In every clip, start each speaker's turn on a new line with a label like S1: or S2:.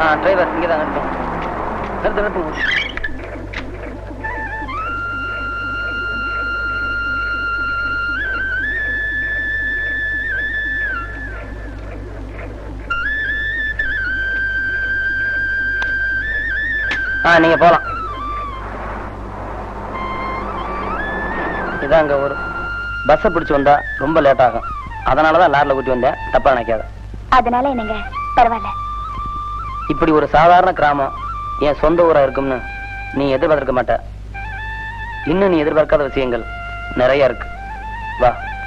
S1: ஆ driver இங்கே தான் நிறுத்தும் நிறுத்து நிறுத்துங்க ஆ நீங்க போலாம் இதான் அங்க ஒரு பஸ்ஸை பிடிச்சு வந்தா ரொம்ப லேட் ஆகும் அதனால தான் லாரில கூட்டி வந்தேன் தப்பா நினைக்காத
S2: அதனால என்னங்க பரவாயில்ல
S1: இப்படி ஒரு சாதாரண கிராமம் என் சொந்த ஊரா இருக்கும்னு நீ எதிர்பார்த்திருக்க மாட்ட இன்னும் நீ எதிர்பார்க்காத விஷயங்கள் நிறைய இருக்கு வா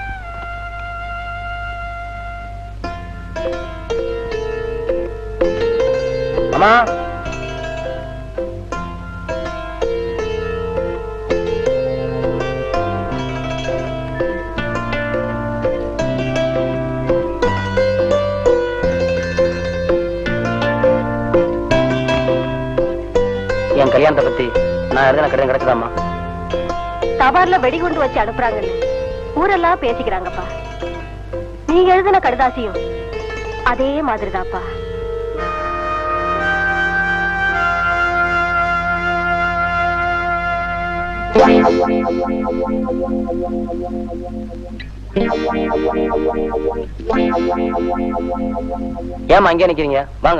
S1: அம்மா என் கல்யாணத்தை பத்தி நான் எழுதின கடிதம் கிடைச்சதாம்மா
S2: சவார்ல வெடிகுண்டு வச்சு அனுப்புறாங்கன்னு ஊரெல்லாம் பேசிக்கிறாங்கப்பா நீங்க எழுதின கடுதாசியும் அதே மாதிரிதாப்பா
S1: ஏம்மா அங்கே நிக்கிறீங்க வாங்க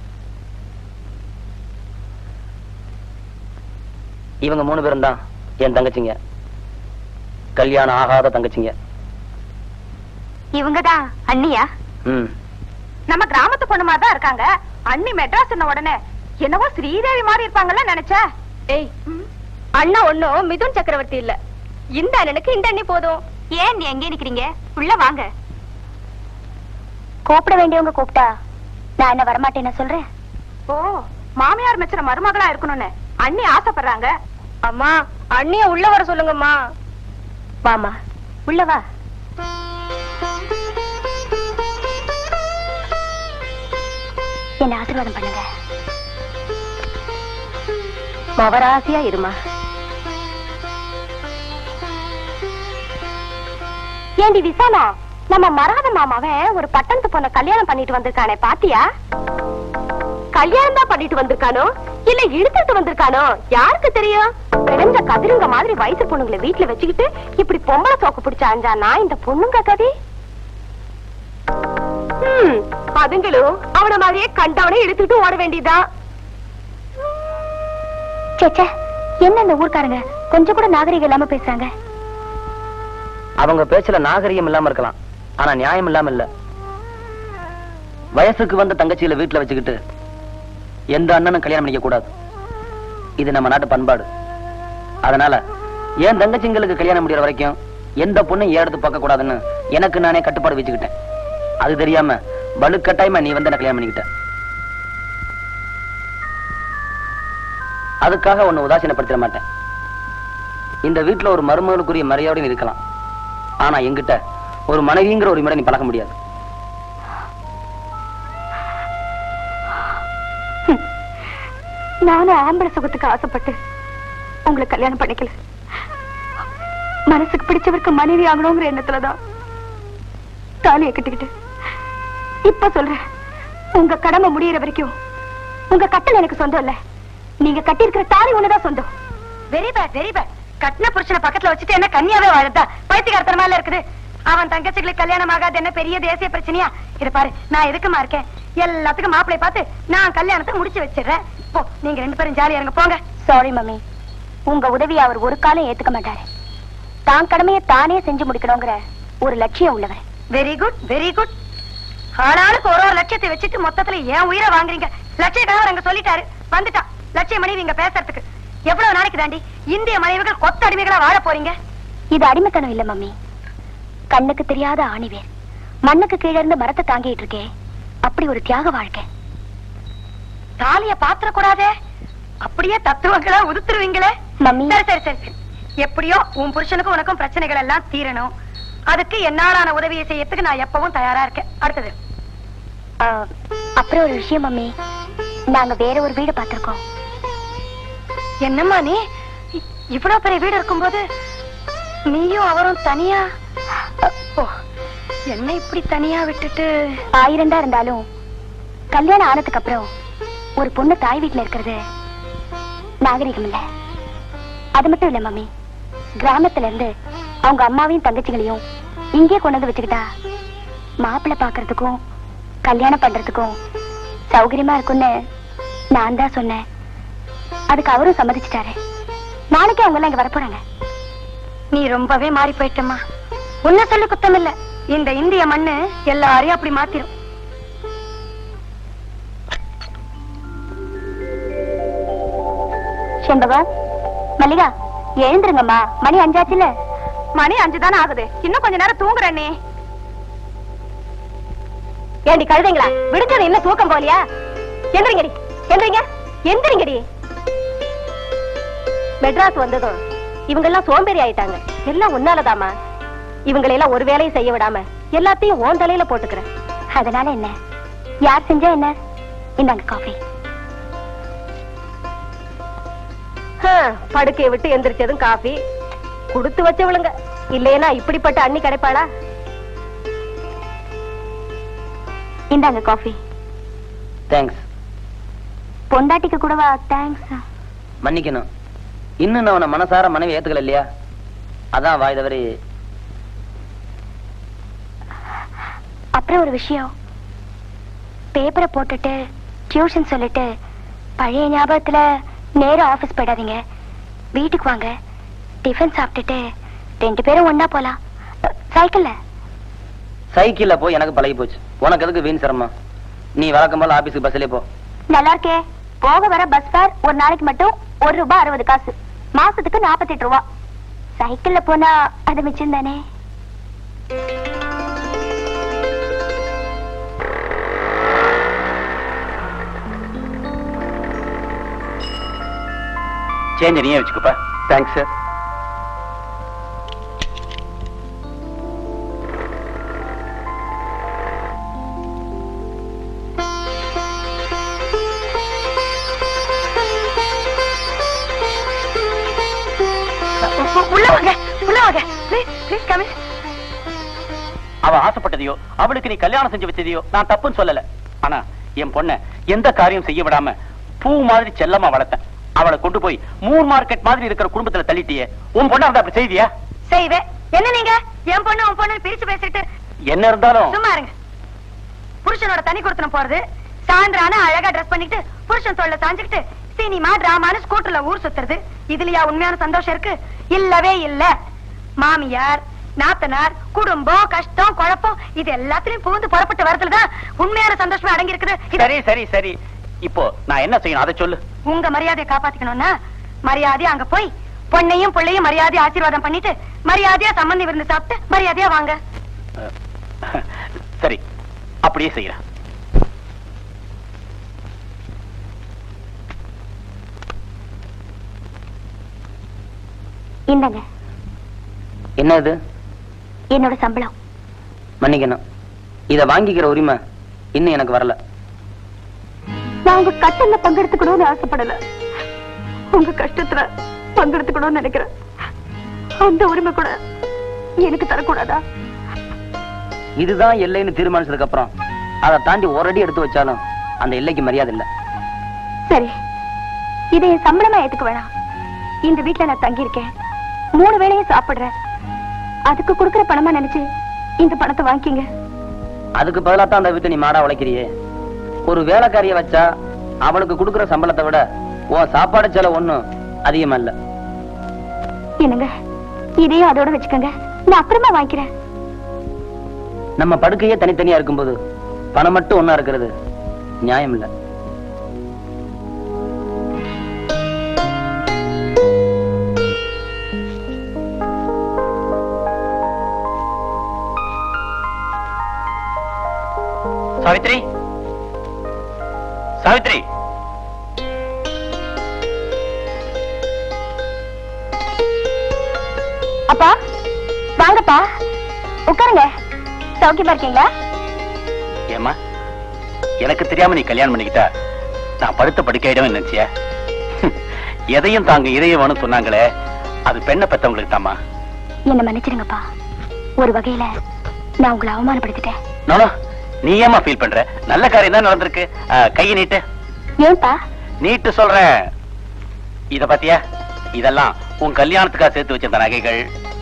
S1: இவங்க மூணு பேரும் தான் என் தங்கச்சிங்க கல்யாணம் ஆகாத தங்கச்சிங்க
S2: இவங்கதான் அண்ணியா
S1: ம்
S2: நம்ம கிராமத்து பொண்ணு மாதிரி தான் இருக்காங்க அண்ணி மெட்ராஸ் உடனே என்னவோ ஸ்ரீதேவி மாதிரி இருப்பாங்கல்ல நினைச்ச ஏய் அண்ணா ஒண்ணும் மிதுன் சக்கரவர்த்தி இல்ல இந்த அண்ணனுக்கு இந்த அண்ணி போதும் ஏன் நீ எங்கே நிக்கிறீங்க உள்ள வாங்க கூப்பிட வேண்டியவங்க கூப்பிட்டா நான் என்ன வரமாட்டேன்னு சொல்றேன் ஓ மாமியார் மெச்சன மருமகளா இருக்கணும்னு அண்ணி ஆசைப்படுறாங்க அம்மா அண்ணிய உள்ள வர சொல்லுங்கம்மா வாமா உள்ள வா என்ன ஆசீர்வாதம் பண்ணுங்க மவராசியா இருமா ஏண்டி விசாலா நம்ம மராத மாமாவன் ஒரு பட்டணத்து பொண்ண கல்யாணம் பண்ணிட்டு வந்திருக்கானே பாத்தியா கல்யாணம் தான் பண்ணிட்டு வந்திருக்கானோ இல்ல இழுத்துட்டு வந்திருக்கானோ யாருக்கு தெரியும் பிறந்த கதிருங்க மாதிரி வயசு பொண்ணுங்களை வீட்டுல வச்சுக்கிட்டு இப்படி பொம்பளை சோக்கு பிடிச்ச அஞ்சானா இந்த பொண்ணுங்க கதி ஹம், அதுங்களும் அவன மாதிரியே கண்டவனே இழுத்துட்டு ஓட வேண்டியதா சேச்சே என்ன இந்த ஊர்க்காரங்க கொஞ்சம் கூட நாகரிகம் இல்லாம பேசுறாங்க
S1: அவங்க பேச்சுல நாகரிகம் இல்லாம இருக்கலாம் ஆனா நியாயம் இல்லாம இல்ல வயசுக்கு வந்த தங்கச்சியில வீட்டுல வச்சுக்கிட்டு எந்த அண்ணனும் கல்யாணம் பண்ணிக்க கூடாது இது நம்ம நாட்டு பண்பாடு அதனால என் தங்கச்சிங்களுக்கு கல்யாணம் முடியற வரைக்கும் எந்த பொண்ணும் ஏறெடுத்து பார்க்க கூடாதுன்னு எனக்கு நானே கட்டுப்பாடு வச்சுக்கிட்டேன் அது தெரியாம வலுக்கட்டாயமா நீ வந்து என்ன கல்யாணம் பண்ணிக்கிட்ட அதுக்காக உன்னை உதாசீனப்படுத்திட மாட்டேன் இந்த வீட்டுல ஒரு மருமகளுக்குரிய மரியாதையும் இருக்கலாம் ஆனா என்கிட்ட ஒரு மனைவிங்கிற ஒரு நீ பழக முடியாது
S2: நானும் ஆம்பளை சுகத்துக்கு ஆசைப்பட்டு உங்களை கல்யாணம் பண்ணிக்கல மனசுக்கு பிடிச்சவருக்கு மனைவி ஆகணுங்கிற எண்ணத்துலதான் தாலியை கட்டிக்கிட்டு இப்ப சொல்றேன் உங்க கடமை முடியற வரைக்கும் உங்க கட்டளை எனக்கு சொந்தம் இல்ல நீங்க கட்டியிருக்கிற தாலி ஒண்ணுதான் சொந்தம் வெரி பேட் வெரி பேட் கட்டின புருஷனை பக்கத்துல வச்சுட்டு என்ன கன்னியாவே வாழத்தா பைத்தியக்காரத்தனமால இருக்குது அவன் தங்கச்சிகளுக்கு கல்யாணம் ஆகாது என்ன பெரிய தேசிய பிரச்சனையா இரு பாரு நான் எதுக்குமா இருக்கேன் எல்லாத்துக்கும் மாப்பிளை பார்த்து நான் கல்யாணத்தை முடிச்சு வச்சிடுறேன் போ நீங்க ரெண்டு பேரும் ஜாலியா இருங்க போங்க சாரி மம்மி உங்க உதவியை அவர் ஒரு காலம் ஏத்துக்க மாட்டாரு தான் கடமையை தானே செஞ்சு முடிக்கணுங்கிற ஒரு லட்சியம் உள்ளவர் வெரி குட் வெரி குட் ஆளாளுக்கு ஒரு ஒரு லட்சியத்தை வச்சுட்டு மொத்தத்துல ஏன் உயிரை வாங்குறீங்க லட்சியக்காரர் அங்க சொல்லிட்டாரு வந்துட்டா லட்சிய மனைவி இங்க பேசுறதுக்கு எவ்வளவு நாளைக்கு தாண்டி இந்திய மனைவிகள் கொத்த அடிமைகளா வாழ போறீங்க இது அடிமைத்தனம் இல்ல மம்மி கண்ணுக்கு தெரியாத ஆணிவேர் மண்ணுக்கு கீழ இருந்து மரத்தை தாங்கிட்டு இருக்கே அப்படி ஒரு தியாக வாழ்க்கை தாலிய பாத்திர கூடாதே அப்படியே தத்துவங்களா உதுத்துருவீங்களே மம்மி சரி சரி சரி சரி. எப்படியோ உன் புருஷனுக்கும் உனக்கும் பிரச்சனைகள் எல்லாம் தீரணும் அதுக்கு என்னாலான உதவியை செய்யறதுக்கு நான் எப்பவும் தயாரா இருக்கேன் அடுத்தது அப்புறம் ஒரு விஷயம் மம்மி நாங்க வேற ஒரு வீடு பார்த்திருக்கோம் என்னம்மா நீ இ- இவ்வளவு பெரிய வீடு இருக்கும்போது நீயும் அவரும் தனியா ஓ என்ன இப்படி தனியா விட்டுட்டு ஆயிரம் தான் இருந்தாலும் கல்யாணம் ஆனதுக்கு அப்புறம் ஒரு பொண்ணு தாய் வீட்டுல இருக்கிறது நாகரிகம் இல்ல அது மட்டும் இல்ல மம்மி கிராமத்துல இருந்து அவங்க அம்மாவையும் தங்கச்சிகளையும் இங்கே கொண்டு வந்து வச்சுக்கிட்டா மாப்பிள்ளை பாக்குறதுக்கும் கல்யாணம் பண்றதுக்கும் சௌகரியமா இருக்கும்னு நான் தான் சொன்னேன் அதுக்கு அவரும் சம்மதிச்சிட்டாரு நாளைக்கு அவங்க எல்லாம் இங்க வரப்போறாங்க நீ ரொம்பவே மாறி போயிட்டம்மா உன்ன சொல்லி குத்தம் இல்ல இந்த இந்திய மண்ணு எல்லாரையும் அப்படி மாத்திரும் செண்பகா மல்லிகா எழுந்துருங்கம்மா மணி அஞ்சாச்சுல மணி அஞ்சு தானே ஆகுது இன்னும் கொஞ்ச நேரம் தூங்குறேன் நீ ஏண்டி கழுதைங்களா விடுஞ்சது என்ன தூக்கம் போலியா எந்திரிங்கடி எந்திரிங்க எந்திரிங்கடி மெட்ராஸ் வந்ததும் இவங்க எல்லாம் சோம்பேறி ஆயிட்டாங்க எல்லாம் உன்னாலதாமா இவங்களை எல்லாம் ஒரு வேலையும் செய்ய விடாம எல்லாத்தையும் ஓன் தலையில போட்டுக்கிறேன் அதனால என்ன யார் செஞ்சா என்ன இந்தாங்க காஃபி படுக்கையை விட்டு எந்திரிச்சதும் காஃபி குடுத்து வச்சவளுங்க இல்லையா இப்படிப்பட்ட அண்ணி கிடைப்பாளா இந்தாங்க காஃபி
S1: தேங்க்ஸ்
S2: பொண்டாட்டிக்கு கூடவா தேங்க்ஸ்
S1: மன்னிக்கணும் இன்னும் நான் உன்னை மனசார மனைவி ஏத்துக்கல இல்லையா அதான் வாய் தவறி
S2: அப்புறம் ஒரு விஷயம் பேப்பரை போட்டுட்டு டியூஷன் சொல்லிட்டு பழைய ஞாபகத்துல நேரா ஆபீஸ் போயிடாதீங்க வீட்டுக்கு வாங்க டிஃபன் சாப்பிட்டுட்டு ரெண்டு பேரும் ஒண்ணா போலாம் அ, சைக்கிள்ல
S1: சைக்கிள்ல போய் எனக்கு பழகி போச்சு உனக்கு எதுக்கு வீண் சிரமம் நீ வழக்கம் போல ஆபீஸுக்கு பஸ்லயே போ
S2: நல்லா இருக்கே போக வர பஸ் ஃபேர் ஒரு நாளைக்கு மட்டும் ஒரு ரூபாய் அறுபது காசு மாசத்துக்கு நாற்பத்தி எட்டு ரூபா சைக்கிள்ல போனா அது மிச்சம் தானே
S3: சேஞ்ச் நீயே வச்சுக்கப்பா தேங்க்ஸ் சார்
S2: உள்ள வாங்க உள்ள வாங்க ப்ளீஸ் ப்ளீஸ் கம்
S3: அவ ஆசைப்பட்டதையோ அவளுக்கு நீ கல்யாணம் செஞ்சு வச்சதையோ நான் தப்புன்னு சொல்லல ஆனா என் பொண்ண எந்த காரியம் செய்ய விடாம பூ மாதிரி செல்லமா வளர்த்தேன் அவளை கொண்டு போய் மூர் மார்க்கெட் மாதிரி இருக்கிற குடும்பத்துல தள்ளிட்டியே உன் பொண்ணா இருந்தா அப்படி செய்தியா
S2: செய்வே என்ன நீங்க என் பொண்ணு உன் பொண்ணு பிரிச்சு பேசிட்டு
S3: என்ன இருந்தாலும்
S2: சும்மா இருங்க புருஷனோட தனி கொடுத்தன போறது சாயந்தரம் ஆனா அழகா ட்ரெஸ் பண்ணிட்டு புருஷன் தோல்ல சாஞ்சுக்கிட்டு சினிமா டிராமான்னு ஸ்கூட்டர்ல ஊர் சுத்துறது இதுலயா உண்மையான சந்தோஷம் இருக்கு இல்லவே இல்ல மாமியார் நாத்தனார் குடும்பம் கஷ்டம் குழப்பம் இது எல்லாத்துலயும் புகுந்து புறப்பட்டு வரதுலதான் உண்மையான சந்தோஷமே அடங்கி இருக்குது இது-
S3: சரி சரி சரி இப்போ நான் என்ன செய்யணும் அதை சொல்லு
S2: உங்க மரியாதையை காப்பாத்திக்கணும்னா மரியாதையா அங்க போய் பொண்ணையும் பிள்ளையும் மரியாதையா ஆசீர்வாதம் பண்ணிட்டு மரியாதையா சம்மந்தி விருந்து சாப்பிட்டு மரியாதையா வாங்க
S3: அஹ், சரி அப்படியே செய்யறேன்
S2: இந்தங்க
S1: என்ன இது
S2: என்னோட சம்பளம்
S1: மன்னிக்கணும் இத வாங்கிக்கிற உரிமை இன்னும் எனக்கு வரல
S2: நான் உங்க கட்டல்ல பங்கெடுத்துக்கணும்னு ஆசைப்படல உங்க கஷ்டத்துல பங்கெடுத்துக்கணும்னு நினைக்கிறேன் அந்த உரிமை கூட எனக்கு தரக்கூடாதா
S1: இதுதான் எல்லைன்னு தீர்மானிச்சதுக்கு அப்புறம் அதை தாண்டி ஒரு அடி எடுத்து வச்சாலும் அந்த எல்லைக்கு மரியாதை இல்ல
S2: சரி இதை என் சம்பளமா ஏத்துக்க வேணாம் இந்த வீட்டுல நான் தங்கியிருக்கேன் மூணு வேளையும் சாப்பிடுறேன் அதுக்கு கொடுக்கிற பணமா நினைச்சு இந்த பணத்தை வாங்கிக்கிங்க
S1: அதுக்கு பதிலா தான் அந்த வீட்டை நீ மாடா உழைக்கிறியே ஒரு வேலைக்காரிய வச்சா அவளுக்கு கொடுக்கிற சம்பளத்தை விட உன் சாப்பாடு செலவு ஒண்ணும் அதிகமா இல்ல
S2: என்னங்க இதையும் அதோட வச்சுக்கோங்க நான் அப்புறமா வாங்கிக்கிறேன்
S1: நம்ம படுக்கையே தனித்தனியா இருக்கும்போது பணம் மட்டும் ஒண்ணா இருக்கிறது நியாயம் இல்ல
S3: சாவித்ரி சாவித்ரி
S2: அப்பா வாங்கப்பா உட்காருங்க சௌக்கியமா இருக்கீங்களா
S3: ஏமா எனக்கு தெரியாம நீ கல்யாணம் பண்ணிக்கிட்டா நான் படுத்த படுக்கையிடம் நினைச்சியா எதையும் தாங்க இதயம்னு சொன்னாங்களே அது பெண்ணை பெத்தவங்களுக்கு தாமா
S2: என்ன மன்னிச்சிடுங்கப்பா ஒரு வகையில நான் உங்களை அவமானப்படுத்திட்டேன்
S3: நானோ நீ ஏமா ஃபீல் பண்ற நல்ல காரியம் தான் நடந்திருக்கு ஆ, கையை நீட்டு
S2: ஏன்பா
S3: நீட்டு சொல்றேன் இத பாத்தியா இதெல்லாம் உன் கல்யாணத்துக்காக சேர்த்து வச்சிருந்த நகைகள்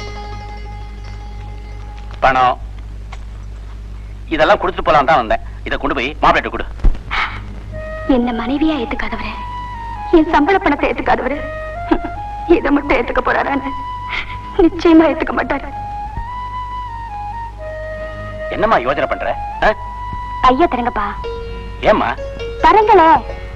S3: பணம் இதெல்லாம் கொடுத்துட்டு போலாம் தான் வந்தேன் இதை கொண்டு போய் மாப்பிள்ளை கொடு
S2: என்ன மனைவியா ஏத்துக்காதவரு என் சம்பள பணத்தை ஏத்துக்காதவரு இதை மட்டும் ஏத்துக்க போறாரான்னு நிச்சயமா ஏத்துக்க மாட்டாரு
S3: என்னம்மா யோசனை பண்ற ஆ?
S2: ஐயா தரங்கப்பா
S3: ஏம்மா
S2: தரங்களே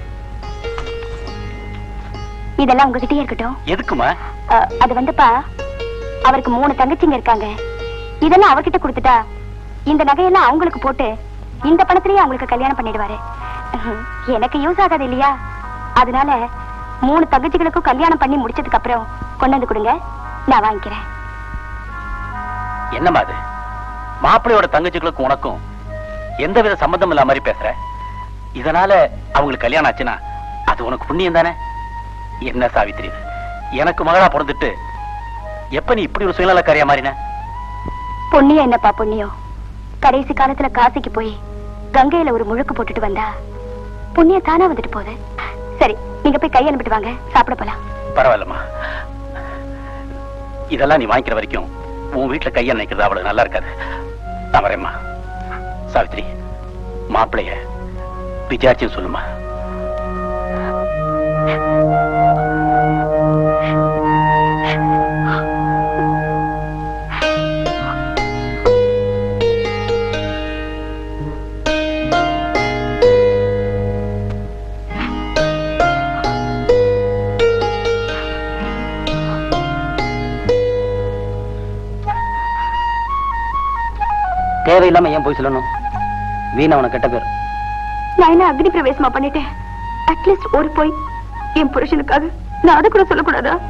S2: இதெல்லாம் உங்ககிட்டயே இருக்கட்டும்
S3: எதுக்குமா
S2: அ, அது வந்துப்பா அவருக்கு மூணு தங்கச்சிங்க இருக்காங்க இதெல்லாம் அவர்கிட்ட கொடுத்துட்டா இந்த நகையெல்லாம் அவங்களுக்கு போட்டு இந்த பணத்திலேயே அவங்களுக்கு கல்யாணம் பண்ணிடுவாரு எனக்கு யூஸ் ஆகாது இல்லையா அதனால மூணு தங்கச்சிகளுக்கும் கல்யாணம் பண்ணி முடிச்சதுக்கு அப்புறம் கொண்டு வந்து கொடுங்க நான் வாங்கிக்கிறேன்
S3: என்னம்மா அது மாப்பிள்ளையோட தங்கச்சிகளுக்கும் உனக்கும் எந்தவித சம்பந்தம் இல்லாம மாதிரி பேசுற இதனால அவங்களுக்கு கல்யாணம் ஆச்சுன்னா அது உனக்கு புண்ணியம் தானே என்ன சாவித்திரி இது? எனக்கு மகளா பிறந்துட்டு எப்ப நீ இப்படி ஒரு சுயநலக்காரியா மாறின
S2: பொண்ணியம் என்னப்பா புண்ணியம் கடைசி காலத்துல காசிக்கு போய் கங்கையில ஒரு முழுக்கு போட்டுட்டு வந்தா புண்ணியம் தானா வந்துட்டு போகுது சரி நீங்க போய் கை அனுப்பிட்டு வாங்க சாப்பிட போலாம்
S3: பரவாயில்லம்மா இதெல்லாம் நீ வாங்கிக்கிற வரைக்கும் உன் வீட்டுல கையை நினைக்கிறது அவ்வளவு நல்லா இருக்காது நான் வரேம்மா சாவித்ரி மாப்பிளைய விசாரிச்சு சொல்லுமா
S1: தேவையில்லாம ஏன் போய் சொல்லணும் வீணா உனக்கு கெட்ட பேர்
S2: நான் என்ன அக்னி பிரவேசமா பண்ணிட்டேன் அட்லீஸ்ட் ஒரு போய் என் புருஷனுக்காக நான் அதை கூட சொல்லக்கூடாதா